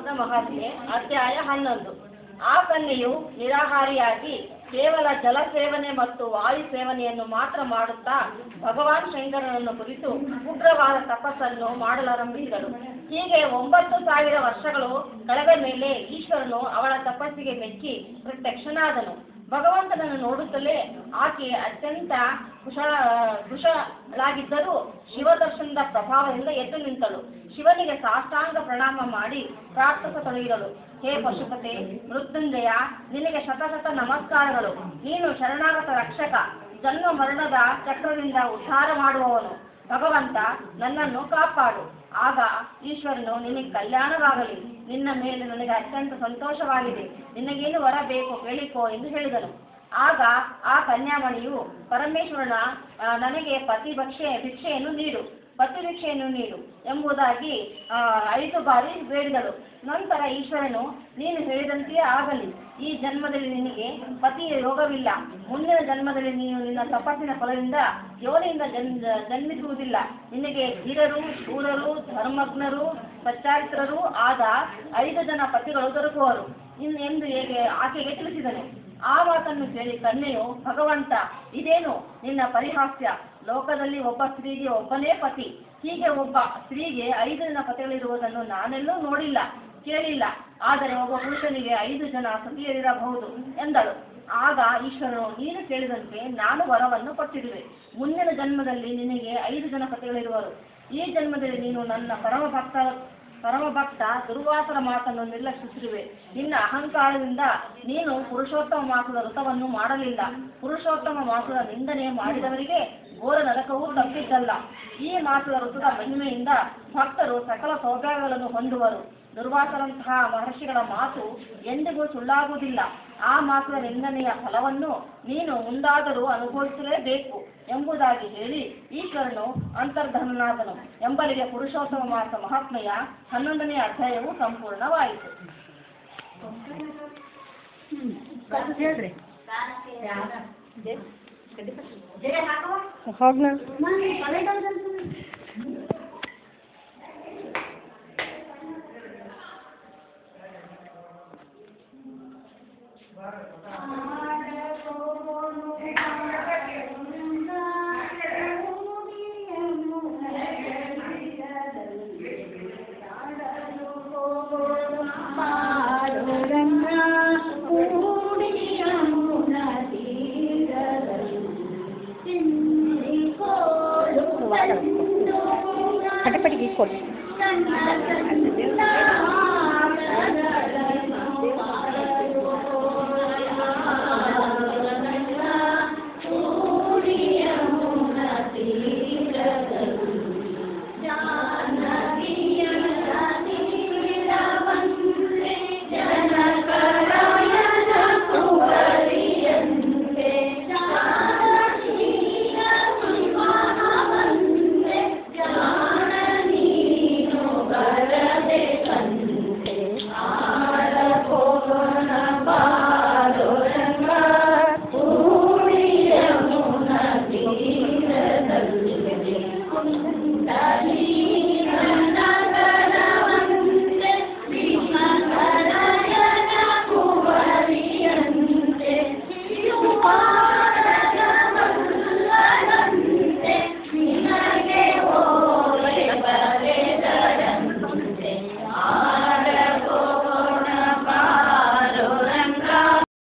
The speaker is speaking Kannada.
ಭಾಗವತದ ಮಹಾತ್ಮೆ ಅಧ್ಯಾಯ ಹನ್ನೊಂದು ಆ ಕನ್ಯೆಯು ನಿರಾಹಾರಿಯಾಗಿ ಕೇವಲ ಜಲ ಸೇವನೆ ಮತ್ತು ವಾಯು ಸೇವನೆಯನ್ನು ಮಾತ್ರ ಮಾಡುತ್ತಾ ಭಗವಾನ್ ಶಂಕರನನ್ನು ಕುರಿತು ಉಗ್ರವಾದ ತಪಸ್ಸನ್ನು ಮಾಡಲಾರಂಭಿಸಿದಳು ಹೀಗೆ ಒಂಬತ್ತು ಸಾವಿರ ವರ್ಷಗಳು ಕಳೆದ ಮೇಲೆ ಈಶ್ವರನು ಅವಳ ತಪಸ್ಸಿಗೆ ಮೆಚ್ಚಿ ಪ್ರತ್ಯಕ್ಷನಾದನು ಭಗವಂತನನ್ನು ನೋಡುತ್ತಲೇ ಆಕೆ ಅತ್ಯಂತ ಕುಶಲ ಕುಶಲಾಗಿದ್ದರೂ ಶಿವದರ್ಶನದ ಪ್ರಭಾವದಿಂದ ಎದ್ದು ನಿಂತಳು ಶಿವನಿಗೆ ಸಾಷ್ಟಾಂಗ ಪ್ರಣಾಮ ಮಾಡಿ ಪ್ರಾರ್ಥಿಸತೊಡಗಿದಳು ಹೇ ಪಶುಪತೆ ಮೃತ್ಯುಂಜಯ ನಿನಗೆ ಶತಶತ ನಮಸ್ಕಾರಗಳು ನೀನು ಶರಣಾಗತ ರಕ್ಷಕ ಜನ್ಮ ಮರಣದ ಚಕ್ರದಿಂದ ಉದ್ಧಾರ ಮಾಡುವವನು ಭಗವಂತ ನನ್ನನ್ನು ಕಾಪಾಡು ಆಗ ಈಶ್ವರನು ನಿನಗೆ ಕಲ್ಯಾಣವಾಗಲಿ ನಿನ್ನ ಮೇಲೆ ನನಗೆ ಅತ್ಯಂತ ಸಂತೋಷವಾಗಿದೆ ನಿನಗೇನು ವರ ಬೇಕು ಕೇಳಿಕೋ ಎಂದು ಹೇಳಿದನು ಆಗ ಆ ಕನ್ಯಾಮಣಿಯು ಪರಮೇಶ್ವರನ ಆ, ನನಗೆ ಪತಿ ಭಕ್ಷೆ ಭಿಕ್ಷೆಯನ್ನು ನೀಡು ಪತಿ ಭಿಕ್ಷೆಯನ್ನು ನೀಡು ಎಂಬುದಾಗಿ ಆ, ಐದು ಬಾರಿ ಬೇಡಿದಳು ನಂತರ ಈಶ್ವರನು ನೀನು ಹೇಳಿದಂತೆಯೇ ಆಗಲಿ ಈ ಜನ್ಮದಲ್ಲಿ ನಿನಗೆ ಪತಿಯ ಯೋಗವಿಲ್ಲ ಮುಂದಿನ ಜನ್ಮದಲ್ಲಿ ನೀನು ನಿನ್ನ ತಪಸ್ಸಿನ ಫಲದಿಂದ ಯೋನಿಯಿಂದ ಜನ್ ಜನ್ಮಿಸುವುದಿಲ್ಲ ನಿನಗೆ ಧೀರರು ಶೂರರು ಧರ್ಮಜ್ಞರು ಸಚ್ಚಾರಿತ್ರರು ಆದ ಐದು ಜನ ಪತಿಗಳು ದೊರಕುವರು ಇನ್ನು ಎಂದು ಹೇಗೆ ಆಕೆಗೆ ತಿಳಿಸಿದನು ಆ ಮಾತನ್ನು ಕೇಳಿ ಕನ್ಯೆಯು ಭಗವಂತ ಇದೇನು ನಿನ್ನ ಪರಿಹಾಸ್ಯ ಲೋಕದಲ್ಲಿ ಒಬ್ಬ ಸ್ತ್ರೀಗೆ ಒಬ್ಬನೇ ಪತಿ ಹೀಗೆ ಒಬ್ಬ ಸ್ತ್ರೀಗೆ ಐದು ಜನ ಪತಿಗಳಿರುವುದನ್ನು ನಾನೆಲ್ಲೂ ನೋಡಿಲ್ಲ ಕೇಳಿಲ್ಲ ಆದರೆ ಒಬ್ಬ ಪುರುಷನಿಗೆ ಐದು ಜನ ಸತಿಯರಿರಬಹುದು ಎಂದಳು ಆಗ ಈಶ್ವರನು ನೀನು ಕೇಳಿದಂತೆ ನಾನು ವರವನ್ನು ಕೊಟ್ಟಿರುವೆ ಮುಂದಿನ ಜನ್ಮದಲ್ಲಿ ನಿನಗೆ ಐದು ಜನ ಪತಿಗಳಿರುವರು ಈ ಜನ್ಮದಲ್ಲಿ ನೀನು ನನ್ನ ಪರಮ ಭಕ್ತ ಪರಮ ಭಕ್ತ ದುರ್ವಾಸರ ಮಾತನ್ನು ನಿರ್ಲಕ್ಷಿಸಿರುವೆ ನಿನ್ನ ಅಹಂಕಾರದಿಂದ ನೀನು ಪುರುಷೋತ್ತಮ ಮಾಸದ ವ್ರತವನ್ನು ಮಾಡಲಿಲ್ಲ ಪುರುಷೋತ್ತಮ ಮಾಸದ ನಿಂದನೆ ಮಾಡಿದವರಿಗೆ ಘೋರ ನರಕವೂ ತಪ್ಪಿದ್ದಲ್ಲ ಈ ಮಾಸದ ಋತುದ ಮಹಿಮೆಯಿಂದ ಭಕ್ತರು ಸಕಲ ಸೌಭಾಗ್ಯಗಳನ್ನು ಹೊಂದುವರು ದುರ್ವಾಸರಂತಹ ಮಹರ್ಷಿಗಳ ಮಾತು ಎಂದಿಗೂ ಸುಳ್ಳಾಗುವುದಿಲ್ಲ ಆ ಮಾಸದ ನಿಂದನೆಯ ಫಲವನ್ನು ನೀನು ಮುಂದಾದರೂ ಅನುಭವಿಸಲೇಬೇಕು ಎಂಬುದಾಗಿ ಹೇಳಿ ಈಶ್ವರನು ಅಂತರ್ಧನನಾದನು ಎಂಬಲಿಗೆ ಪುರುಷೋತ್ತಮ ಮಾಸ ಮಹಾತ್ಮೆಯ ಹನ್ನೊಂದನೇ ಅಧ್ಯಾಯವು ಸಂಪೂರ್ಣವಾಯಿತು ಹೇಳ್ರಿ ಹೋಗ್ನ ಪಟಪಟಿಗೆ ಕೊಡಿ